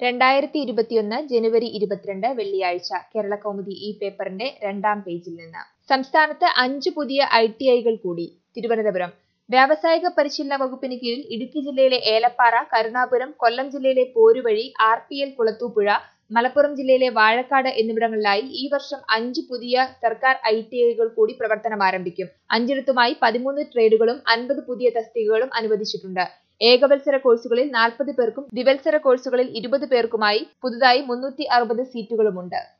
രണ്ടായിരത്തി ഇരുപത്തിയൊന്ന് ജനുവരി ഇരുപത്തിരണ്ട് വെള്ളിയാഴ്ച കേരള കൗമുദി ഈ പേപ്പറിന്റെ രണ്ടാം പേജിൽ നിന്ന് സംസ്ഥാനത്ത് അഞ്ച് പുതിയ ഐ ടി ഐകൾ കൂടി തിരുവനന്തപുരം വ്യാവസായിക പരിശീലന വകുപ്പിന് കീഴിൽ ഇടുക്കി ജില്ലയിലെ ഏലപ്പാറ കരുണാപുരം കൊല്ലം ജില്ലയിലെ Poruvazhi R P L Kulathupuzha Malappuram ജില്ലയിലെ വാഴക്കാട് എന്നിവിടങ്ങളിലായി ഈ വർഷം അഞ്ച് പുതിയ സർക്കാർ ഐ ടി ഐകൾ കൂടി പ്രവർത്തനം ആരംഭിക്കും അഞ്ചിടത്തുമായി പതിമൂന്ന് ട്രേഡുകളും അൻപത് പുതിയ തസ്തികകളും അനുവദിച്ചിട്ടുണ്ട് ഏകവത്സര കോഴ്സുകളിൽ നാൽപ്പത് പേർക്കും ദ്വിവത്സര കോഴ്സുകളിൽ ഇരുപത് പേർക്കുമായി പുതുതായി മുന്നൂറ്റി അറുപത് സീറ്റുകളുമുണ്ട്